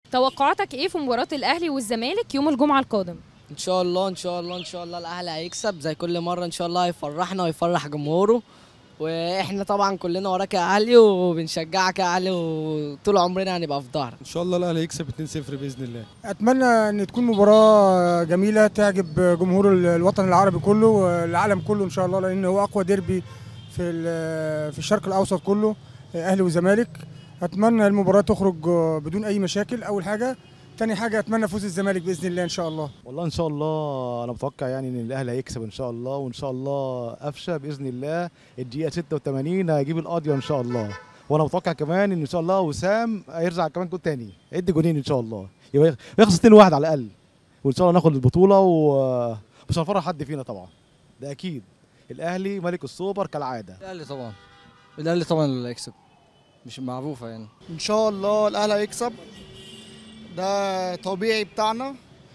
توقعاتك ايه في مباراه الاهلي والزمالك يوم الجمعه القادم ان شاء الله ان شاء الله ان شاء الله الاهلي هيكسب زي كل مره ان شاء الله هيفرحنا ويفرح جمهوره واحنا طبعا كلنا وراك يا اهلي وبنشجعك يا اهلي وطول عمرنا هنبقى في ظهرك ان شاء الله الاهلي يكسب 2-0 باذن الله اتمنى ان تكون مباراه جميله تعجب جمهور الوطن العربي كله والعالم كله ان شاء الله لان هو اقوى ديربي في ال- في الشرق الاوسط كله اهلي وزمالك اتمنى المباراه تخرج بدون اي مشاكل اول حاجه تاني حاجه اتمنى فوز الزمالك باذن الله ان شاء الله والله ان شاء الله انا متوقع يعني ان الاهلي هيكسب ان شاء الله وان شاء الله قفشه باذن الله الدقيقه 86 هيجيب القاضيه ان شاء الله وانا متوقع كمان ان ان شاء الله وسام هيرجع كمان جول تاني يدي جولين ان شاء الله يبقى يخلص 2 1 على الاقل وان شاء الله ناخد البطوله ومش هنفرح حد فينا طبعا ده اكيد الاهلي ملك السوبر كالعاده الاهلي طبعا الاهلي طبعا اللي هيكسب مش معروفه يعني ان شاء الله الاهلي هيكسب ده طبيعي بتاعنا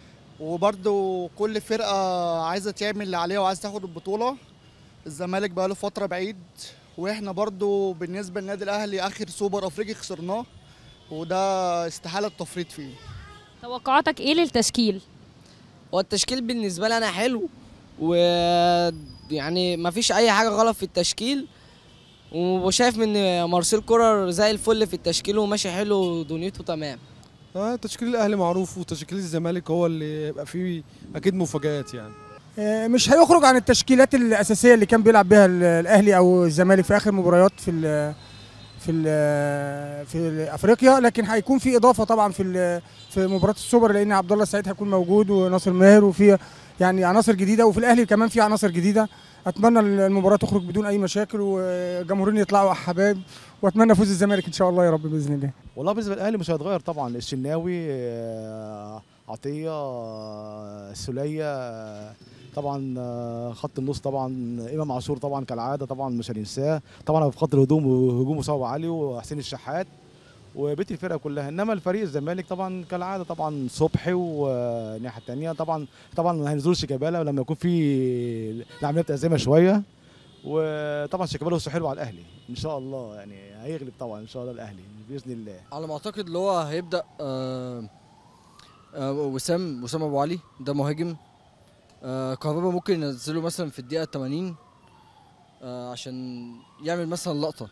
وبرده كل فرقه عايزه تعمل اللي عليها وعايزه تاخد البطوله الزمالك بقاله فتره بعيد واحنا برده بالنسبه للنادي الاهلي اخر سوبر افريقي خسرناه وده استحاله التفريط فيه توقعاتك ايه للتشكيل هو التشكيل بالنسبه لي انا حلو و يعني ما فيش اي حاجه غلط في التشكيل وشايف ان مارسيل كولر زي الفل في التشكيل وماشي حلو ودنيته تمام آه تشكيل الاهلي معروف وتشكيل الزمالك هو اللي يبقى فيه اكيد مفاجآت يعني آه، مش هيخرج عن التشكيلات الاساسيه اللي كان بيلعب بيها ال- الاهلي او الزمالك في اخر مباريات في ال في ال في افريقيا لكن هيكون في اضافه طبعا في ال- في مباراه السوبر لان عبد الله السعيد هيكون موجود وناصر ماهر وفي يعني عناصر جديده وفي الاهلي كمان في عناصر جديده اتمنى المباراه تخرج بدون اي مشاكل وجمهورين يطلعوا حبايب واتمنى فوز الزمالك ان شاء الله يا رب باذن الله والله بالنسبه للاهلي مش هيتغير طبعا الشناوي آه، عطيه آه، السوليه آه، طبعا آه، خط النص طبعا امام عاشور طبعا كالعاده طبعا مش هننساه طبعا في خط الهجوم وهجوم مصاب علي وحسين الشحات وبيت الفرقه كلها انما الفريق الزمالك طبعا كالعاده طبعا صبحي والناحيه الثانيه طبعا طبعا ما هينزلوش شيكابالا لما يكون في العمليه بتأزمه شويه وطبعا شيكابالا وسط حلو على الاهلي ان شاء الله يعني هيغلب طبعا ان شاء الله الاهلي باذن الله على ما اعتقد اللي هو هيبدا آه آه وسام وسام ابو علي ده مهاجم آه كهربا ممكن ينزله مثلا في الدقيقه 80 آه عشان يعمل مثلا لقطه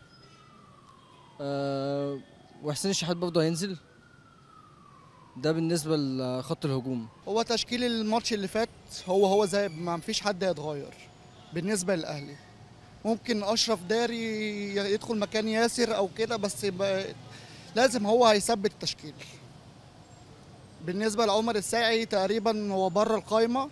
آه وحسين الشحات برضه هينزل ده بالنسبه لخط الهجوم هو تشكيل الماتش اللي فات هو هو زي ما فيش حد هيتغير بالنسبه للاهلي ممكن اشرف داري يدخل مكان ياسر او كده بس يبقى لازم هو هيثبت التشكيل بالنسبه لعمر الساعي تقريبا هو بره القايمه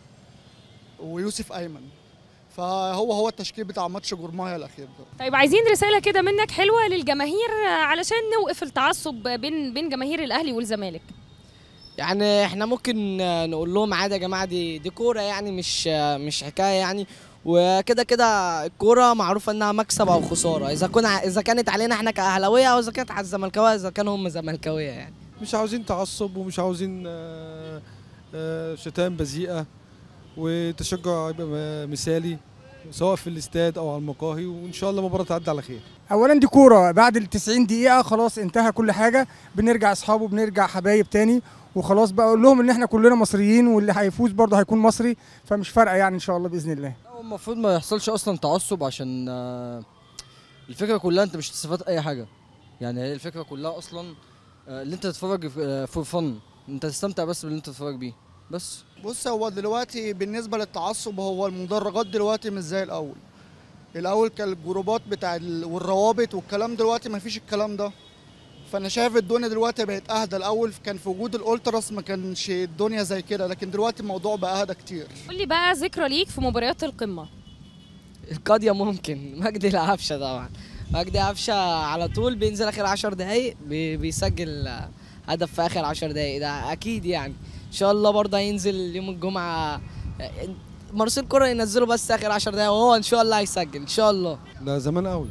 ويوسف ايمن فهو هو التشكيل بتاع ماتش جورمايا الاخير ده طيب عايزين رساله كده منك حلوه للجماهير علشان نوقف التعصب بين بين جماهير الاهلي والزمالك يعني احنا ممكن نقول لهم عادي يا جماعه دي دي كوره يعني مش مش حكايه يعني وكده كده الكوره معروفه انها مكسب او خساره اذا كنا اذا كانت علينا احنا كاهلاويه او اذا كانت على الزملكاويه اذا كانوا هم زملكاويه يعني مش عاوزين تعصب ومش عاوزين آه، آه، شتائم بذيئه وتشجع يبقى م- مثالي سواء في الاستاد او على المقاهي وان شاء الله المباراه تعدي على خير اولا دي كوره بعد ال 90 دقيقه خلاص انتهى كل حاجه بنرجع اصحاب وبنرجع حبايب تاني وخلاص بقى اقول لهم ان احنا كلنا مصريين واللي هيفوز برضه هيكون مصري فمش فارقه يعني ان شاء الله باذن الله هو المفروض ما يحصلش اصلا تعصب عشان آه، الفكره كلها انت مش هتستفاد اي حاجه يعني هي الفكره كلها اصلا آه، اللي انت تتفرج فور فن انت تستمتع بس باللي انت تتفرج بيه بس بص هو دلوقتي بالنسبه للتعصب هو المدرجات دلوقتي مش زي الاول الاول كان الجروبات بتاع ال- والروابط والكلام دلوقتي ما فيش الكلام ده فانا شايف الدنيا دلوقتي بقت اهدى الاول كان في وجود الالتراس ما كانش الدنيا زي كده لكن دلوقتي الموضوع بقى اهدى كتير قول لي بقى ذكرى ليك في مباريات القمه القاضيه ممكن مجدي العفشه طبعا مجدي عفشه على طول بينزل اخر 10 دقايق بي- بيسجل آه، هدف في اخر 10 دقايق ده اكيد يعني ان شاء الله برضه هينزل يوم الجمعه آه، مارسيل كولر ينزله بس اخر 10 دقايق وهو ان شاء الله هيسجل ان شاء الله ده زمان قوي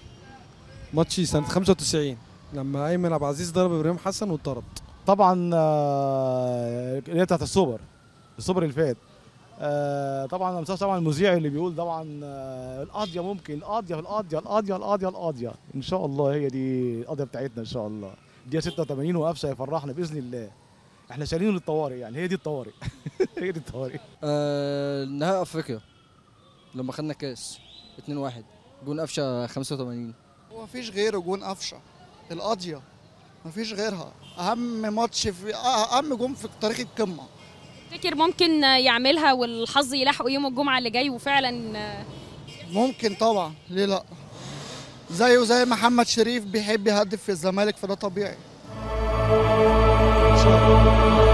ماتش سنه 95 لما ايمن عبد العزيز ضرب ابراهيم حسن واتطرد طبعا آه، اللي هي بتاعت السوبر السوبر اللي فات آه، طبعا أنا طبعا المذيع اللي بيقول طبعا آه، القاضيه ممكن القاضيه القاضيه القاضيه القاضيه القاضيه ان شاء الله هي دي القضيه بتاعتنا ان شاء الله دقيقه 86 وقفشه هيفرحنا باذن الله احنا شايلين للطوارئ يعني هي دي الطوارئ هي دي الطوارئ آه نهائي افريقيا لما خدنا كاس 2-1 جون قفشه 85 هو مفيش غيره جون قفشه القاضيه مفيش غيرها اهم ماتش في اهم جون في تاريخ القمه تفتكر ممكن يعملها والحظ يلاحقه يوم الجمعه اللي جاي وفعلا ممكن طبعا ليه لا زيه زي محمد شريف بيحب يهدف في الزمالك فده طبيعي ان شاء الله